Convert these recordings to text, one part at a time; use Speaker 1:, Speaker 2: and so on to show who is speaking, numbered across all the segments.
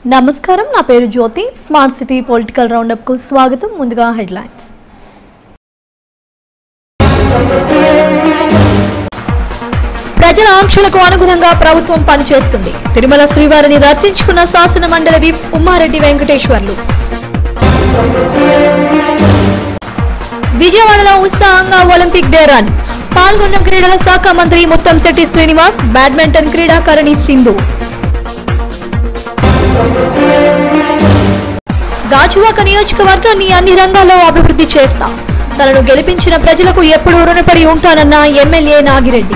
Speaker 1: నమస్కారం నా పేరు Jyothi smart city political roundup కు స్వాగతం ముందుగా హెడ్లైన్స్ ప్రజల ఆంక్షలకు అనుగుణంగా ప్రభుత్వం పనిచేస్తుంది తిరుమల శ్రీవారిని దర్శించుకున్న శాసన మండలి విప్ ఉమ్మారెడ్డి వెంకటేశ్వర్లు విజయవాడలో ఉత్సాహంగా ఒలింపిక్ డే రన్ పాల్గొన్న క్రీడల శాఖ మంత్రి ముత్తంశెట్టి శ్రీనివాస్ బ్యాడ్మింటన్ క్రీడాకారిణి సింధు గాజువాక నియోజకవర్గాన్ని అన్ని రంగాల్లో అభివృద్ధి చేస్తా తనను గెలిపించిన ప్రజలకు ఎప్పుడూ రుణపడి ఉంటానన్న ఎమ్మెల్యే నాగిరెడ్డి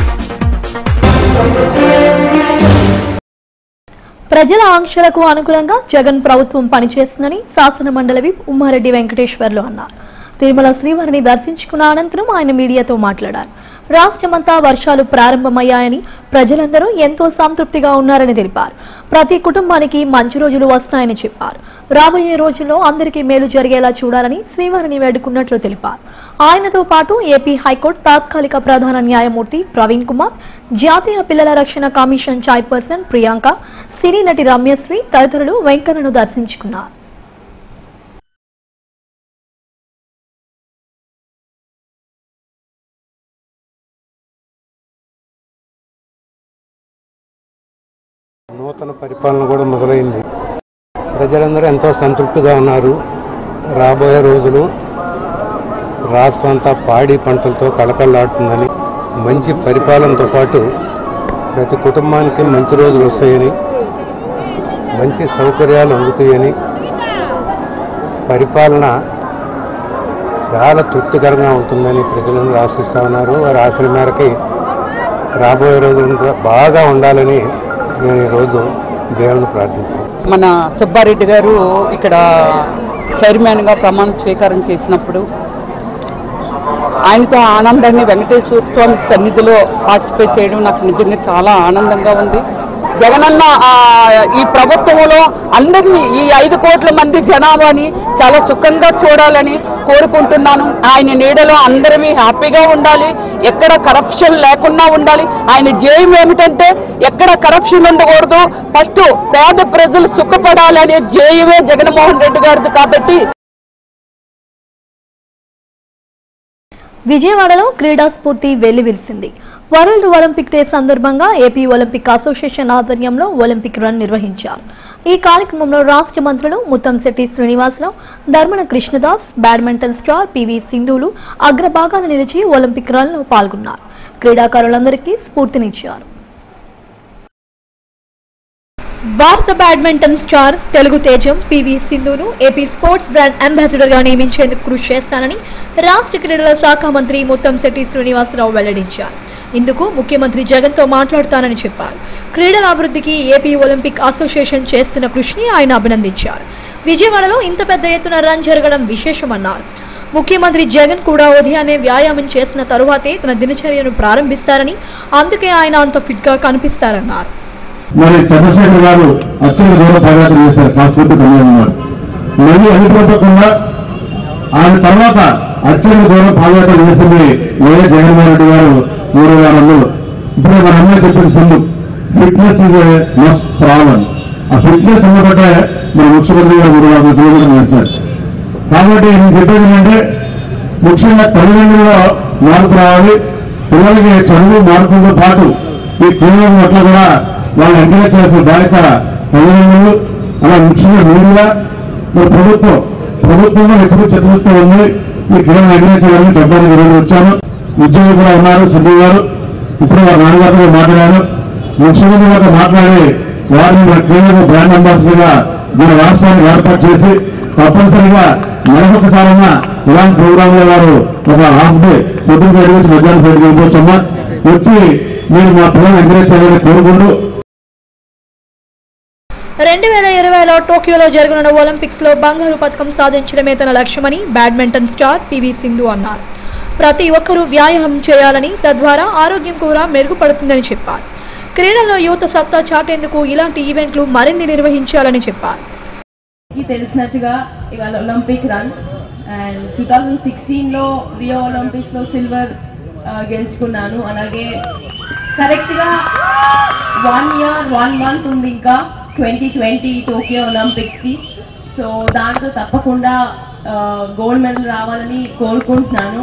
Speaker 1: ప్రజల ఆంక్షలకు అనుగుణంగా జగన్ ప్రభుత్వం పనిచేస్తుందని శాసన మండలి విప్ ఉమ్మారెడ్డి వెంకటేశ్వర్లు అన్నారు తిరుమల శ్రీవారిని దర్శించుకున్న అనంతరం ఆయన మీడియాతో మాట్లాడారు రాష్ట్రమంతా వర్షాలు ప్రారంభమయ్యాయని ప్రజలందరూ ఎంతో సంతృప్తిగా ఉన్నారని తెలిపారు ప్రతి కుటుంబానికి మంచి రోజులు వస్తాయని చెప్పారు రాబోయే రోజుల్లో అందరికీ మేలు జరిగేలా చూడాలని శ్రీవారిని వేడుకున్నట్లు తెలిపారు ఆయనతో పాటు ఏపీ హైకోర్టు తాత్కాలిక ప్రధాన న్యాయమూర్తి ప్రవీణ్ కుమార్ జాతీయ పిల్లల రక్షణ కమిషన్ చైర్పర్సన్ ప్రియాంక సినీ నటి రమ్యశ్రీ తదితరులు వెంకన్నను దర్శించుకున్నారు
Speaker 2: నూతన పరిపాలన కూడా మొదలైంది ప్రజలందరూ ఎంతో సంతృప్తిగా ఉన్నారు రాబోయే రోజులు రాష్ట్రం అంతా పాడి పంటలతో కళకళలాడుతుందని మంచి పరిపాలనతో పాటు ప్రతి కుటుంబానికి మంచి రోజులు వస్తాయని మంచి సౌకర్యాలు అందుతాయని పరిపాలన చాలా తృప్తికరంగా ఉంటుందని ప్రజలందరూ ఆశిస్తూ ఉన్నారు వారి ఆశల మేరకి రాబోయే రోజులు ఇంకా బాగా ఉండాలని నేను ఈరోజు దేవుని ప్రార్థించాను
Speaker 3: మన సుబ్బారెడ్డి గారు ఇక్కడ చైర్మన్గా ప్రమాణ స్వీకారం చేసినప్పుడు ఆయనతో ఆనందాన్ని వెంకటేశ్వర స్వామి సన్నిధిలో పార్టిసిపేట్ చేయడం నాకు నిజంగా చాలా ఆనందంగా ఉంది జగనన్న ఆ, ఈ ప్రభుత్వంలో అందరినీ ఈ ఐదు కోట్ల మంది జనాభాని చాలా సుఖంగా చూడాలని కోరుకుంటున్నాను ఆయన నీడలో అందరమీ హ్యాపీగా ఉండాలి ఎక్కడ కరప్షన్ లేకుండా ఉండాలి ఆయన జయం ఏమిటంటే ఎక్కడ కరప్షన్ ఉండకూడదు ఫస్ట్ పేద ప్రజలు సుఖపడాలనే జయమే జగన్మోహన్ రెడ్డి గారిది కాబట్టి
Speaker 1: విజయవాడలో క్రీడా స్ఫూర్తి వెల్లివిరిసింది వరల్డ్ ఒలింపిక్ డే సందర్భంగా ఏపీ ఒలింపిక్ అసోసియేషన్ ఆధ్వర్యంలో ఒలింపిక్ రన్ నిర్వహించారు ఈ కార్యక్రమంలో రాష్ట్ర మంత్రులు Muthamsetti Srinivasa Rao Dharmana Krishnadas badminton star PV సింధులు అగ్రభాగాన నిలిచి ఒలింపిక్ రన్లో పాల్గొన్నారు క్రీడాకారులందరికీ స్ఫూర్తినిచ్చారు భారత బ్యాడ్మింటన్ స్టార్ తెలుగు తేజం పివి సింధును ఏపీ స్పోర్ట్స్ బ్రాండ్ అంబాసిడర్ గా నియమించేందుకు కృషి చేస్తానని రాష్ట్ర క్రీడల శాఖ మంత్రి ముత్తంశెట్టి శ్రీనివాసరావు వెల్లడించారు ఇందుకు ముఖ్యమంత్రి జగన్తో మాట్లాడుతానని చెప్పారు క్రీడల అభివృద్ధికి ఏపీ ఒలింపిక్ అసోసియేషన్ చేస్తున్న కృషిని ఆయన అభినందించారు విజయవాడలో ఇంత పెద్ద ఎత్తున రన్ జరగడం విశేషమన్నారు ముఖ్యమంత్రి జగన్ కూడా ఉదయాన్నే వ్యాయామం చేసిన తరువాతే తన దినచర్యను ప్రారంభిస్తారని అందుకే ఆయన అంత ఫిట్గా కనిపిస్తారన్నారు
Speaker 4: మరి చంద్రశేఖర్ గారు అత్యంత దూరం పాదయాత్ర చేశారు కాశ్మీర్ కన్యాకుమారి మళ్ళీ అనుకోకుండా ఆయన తర్వాత అత్యంత దూరం పాదయాత్ర చేసింది వైఎస్ జగన్మోహన్ రెడ్డి గారు మూడు వారంలో ఇప్పుడు మన అమ్మాయి చెప్పిన సందు ఫిట్నెస్ ఇస్ మస్ట్ ప్రాబ్లం ఆ ఫిట్నెస్ ఉన్నబట్టే మన ముఖ్యమంత్రి గారు మూడు వందల కిలోమీటర్లు నడిచారు కాబట్టి నేను చెప్పేది ఏంటంటే ముఖ్యంగా తల్లిదండ్రుల్లో మార్పు రావాలి పిల్లలకి చదువు మార్పులతో పాటు ఈ క్రీడల పట్ల కూడా వాళ్ళు ఎంకరేజ్ చేసిన బాధ్యత తల్లిదండ్రులు అలా ముఖ్యంగా మీడియా మరి ప్రభుత్వం ప్రభుత్వంలో ఎప్పుడు చతుర్థ ఉంది ఈ క్రీడలు ఎంకరేజ్ చేయాలని చెప్పడానికి ఈరోజు వచ్చాను ఉద్యోగులు కూడా ఉన్నారు సంజయ్ గారు ఇప్పుడు వారి నాన్నగారితో మాట్లాడారు ముఖ్యమంత్రి గారితో మాట్లాడి వారిని మన క్రీడలకు బ్రాండ్ అంబాసిడర్ గా మన రాష్ట్రానికి ఏర్పాటు చేసి తప్పనిసరిగా మరొకసారైనా ఇలాంటి ప్రోగ్రామ్ లో వారు ఒక హాఫ్ డే పొద్దున్న బయట వచ్చి మధ్యాహ్నం బయటకు వెళ్ళిపోవచ్చమ్మా వచ్చి మీరు మా పిల్లల్ని ఎంకరేజ్ చేయాలని కోరుకుంటూ
Speaker 1: రెండు వేల ఇరవైలో టోక్యోలో జరగనున్న ఒలింపిక్స్ లో బంగారు పథకం సాధించడమే తన లక్ష్యమని బ్యాడ్మింటన్ స్టార్ పివి సింధు అన్నారు ప్రతి ఒక్కరూ వ్యాయామం చేయాలని తద్వారా ఆరోగ్యం కూడా మెరుగుపడుతుందని చెప్పారు క్రీడల్లో యువత సత్తా చాటేందుకు ఇలాంటి ఈవెంట్లు మరిన్ని నిర్వహించాలని చెప్పారు
Speaker 5: కి తెలిసినట్టుగా ఇవాళ olympic run and two thousand సిక్స్టీన్లో రియో ఒలింపిక్స్లో సిల్వర్ గెలుచుకున్నాను అలాగే కరెక్ట్గా వన్ ఇయర్ వన్ మంత్ ఉంది ఇంకా ట్వంటీ ట్వంటీ టోక్యో ఒలింపిక్స్కి సో దాంట్లో తప్పకుండా గోల్డ్ మెడల్ రావాలని కోరుకుంటున్నాను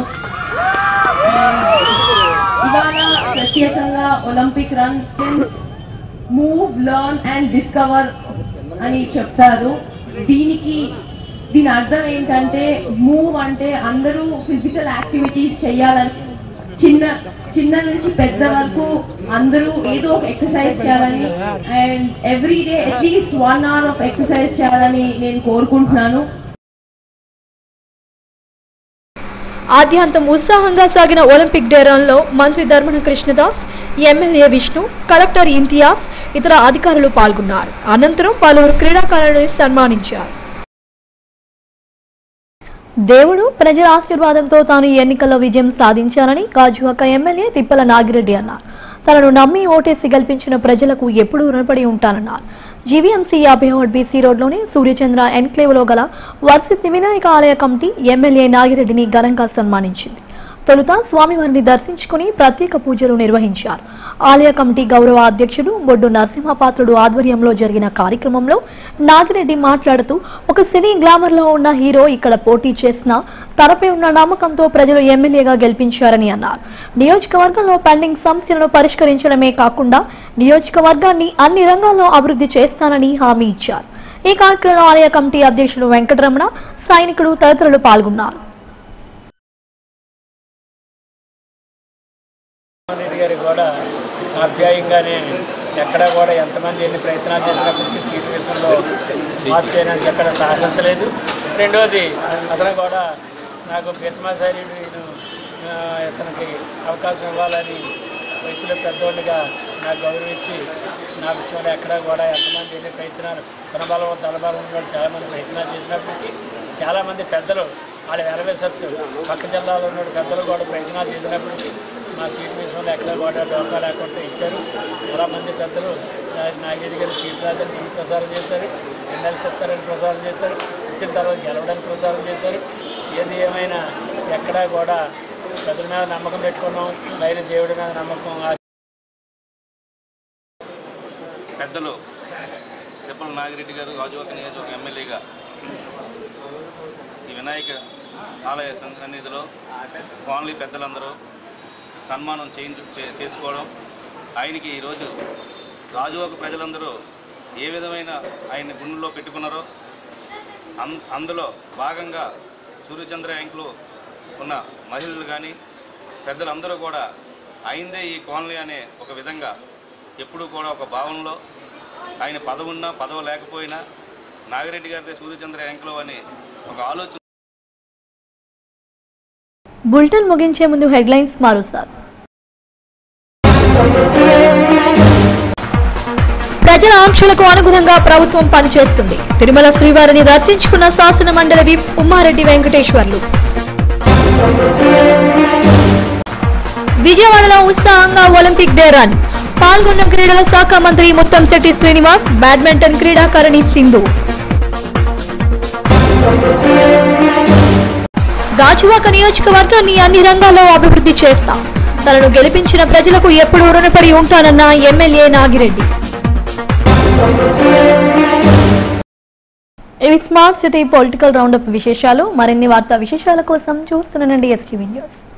Speaker 5: ఇవాళ ప్రత్యేకంగా olympic run move learn and discover అని చెప్తారు దీనికి దీని అర్థం ఏంటంటే మూవ్ అంటే అందరూ ఫిజికల్ యాక్టివిటీస్ చేయాలని చిన్న చిన్న నుంచి పెద్ద వరకు అందరూ ఏదో ఒక ఎక్సర్సైజ్ చేయాలని and every day at least one hour of exercise చేయాలని నేను కోరుకుంటున్నాను
Speaker 1: ఆద్యాంతం ఉత్సాహంగా సాగిన ఒలింపిక్ డే రన్లో మంత్రి ధర్మన కృష్ణదాస్ ఎమ్మెల్యే విష్ణు కలెక్టర్ ఇంతియాజ్ ఇతర అధికారులు పాల్గొన్నారు అనంతరం పలువురు క్రీడాకారులను సన్మానించారు దేవుడు ప్రజల ఆశీర్వాదంతో తాను ఈ ఎన్నికల్లో విజయం సాధించానని గాజువాక ఎమ్మెల్యే తిప్పల నాగిరెడ్డి అన్నారు తనను నమ్మి ఓటేసి గెలిపించిన ప్రజలకు ఎప్పుడూ రుణపడి ఉంటానన్నారు జీవీఎంసీ యాభై ఒకటి బీసీ రోడ్లోని సూర్యచంద్ర ఎన్క్లేవ్లో గల వర్సిద్ధి వినాయక ఆలయ కమిటీ ఎమ్మెల్యే నాగిరెడ్డిని ఘనంగా సన్మానించింది తొలుత స్వామివారిని దర్శించుకుని ప్రత్యేక పూజలు నిర్వహించారు ఆలయ కమిటీ గౌరవ అధ్యక్షుడు బొడ్డు నరసింహపాత్రుడు ఆధ్వర్యంలో జరిగిన కార్యక్రమంలో నాగిరెడ్డి మాట్లాడుతూ ఒక సినీ గ్లామర్ లో ఉన్న హీరో ఇక్కడ పోటీ చేసిన తనపై ఉన్న నమ్మకంతో ప్రజలు ఎమ్మెల్యేగా గెలిపించారని అన్నారు నియోజకవర్గంలో పెండింగ్ సమస్యలను పరిష్కరించడమే కాకుండా నియోజకవర్గాన్ని అన్ని రంగాల్లో అభివృద్ధి చేస్తానని హామీ ఇచ్చారు ఈ కార్యక్రమంలో ఆలయ కమిటీ అధ్యక్షుడు వెంకటరమణ సైనికుడు తదితరులు పాల్గొన్నారు
Speaker 6: రెడ్డి గారికి కూడా ఆప్యాయంగానే ఎక్కడ కూడా ఎంతమంది ఎన్ని ప్రయత్నాలు చేసినప్పటికీ సీటు విషయంలో మార్పు చేయడానికి ఎక్కడ సాహసించలేదు రెండోది అతను కూడా నాకు భీష్మాచార్యుడు ఇతనికి అవకాశం ఇవ్వాలని వయసులో పెద్దవాడిగా నాకు గౌరవించి నా విషయంలో ఎక్కడ కూడా ఎంతమంది ఎన్ని ప్రయత్నాలు గుణబలం దళబలం ఉన్నవాళ్ళు చాలామంది ప్రయత్నాలు చేసినప్పటికీ చాలామంది పెద్దలు వాళ్ళ వెలవేసర్స్ పక్క జిల్లాలో ఉన్న పెద్దలు కూడా ప్రయత్నాలు చేసినప్పటికీ మా సీట్ విషయంలో ఎక్కడ కూడా డోకా లేకుండా ఇచ్చారు చాలామంది పెద్దలు నాగేడి గారు సీట్ రాదని ప్రసారం చేశారు ఎమ్మెల్సీ ఇస్తారని ప్రసారం చేశారు ఇచ్చిన తర్వాత గెలవడానికి ప్రసారం చేశారు ఏది ఏమైనా ఎక్కడా కూడా ప్రజల మీద నమ్మకం పెట్టుకున్నాం పైన దేవుడి మీద నమ్మకం ఆ
Speaker 7: పెద్దలు తిప్పల నాగిరెడ్డి గారు గాజువాక నియోజకవర్గ ఎమ్మెల్యేగా ఈ వినాయక ఆలయ సన్నిధిలో కాలనీ పెద్దలందరూ సన్మానం చేయించు చే- చేసుకోవడం ఆయనకి ఈరోజు గాజువాక ప్రజలందరూ ఏ విధమైన ఆయన్ని గుండెల్లో పెట్టుకున్నారో అన్ అందులో భాగంగా సూర్యచంద్ర యాంకులో ఉన్న మహిళలు కానీ పెద్దలందరూ కూడా అయిందే ఈ కాలనీ అనే ఒక విధంగా ఎప్పుడూ కూడా ఒక భావనలో ఆయన పదవి ఉన్నా పదవి లేకపోయినా నాగిరెడ్డి గారిదే సూర్యచంద్ర యాంకులో అని ఒక ఆలోచన
Speaker 1: బులెటిన్ ముగించే ముందు హెడ్లైన్స్ మారుస్తారు ప్రజల ఆంక్షలకు అనుగుణంగా ప్రభుత్వం పనిచేస్తుంది తిరుమల శ్రీవారిని దర్శించుకున్న శాసన మండలి విప్ ఉమ్మారెడ్డి వెంకటేశ్వర్లు విజయవాడలో ఉత్సాహంగా ఒలింపిక్ డే రన్ పాల్గొన్న క్రీడల శాఖ మంత్రి ముత్తంశెట్టి శ్రీనివాస్ బ్యాడ్మింటన్ క్రీడాకారిణి సింధు గాజువాక నియోజకవర్గాన్ని అన్ని రంగాల్లో అభివృద్ధి చేస్తా తనను గెలిపించిన ప్రజలకు ఎప్పుడూ రుణపడి ఉంటానన్న ఎమ్మెల్యే నాగిరెడ్డి ఇవి స్మార్ట్ సిటీ పొలిటికల్ రౌండప్ విశేషాలు మరిన్ని వార్తా విశేషాల కోసం చూస్తున్నానండి ఎస్టీవీ న్యూస్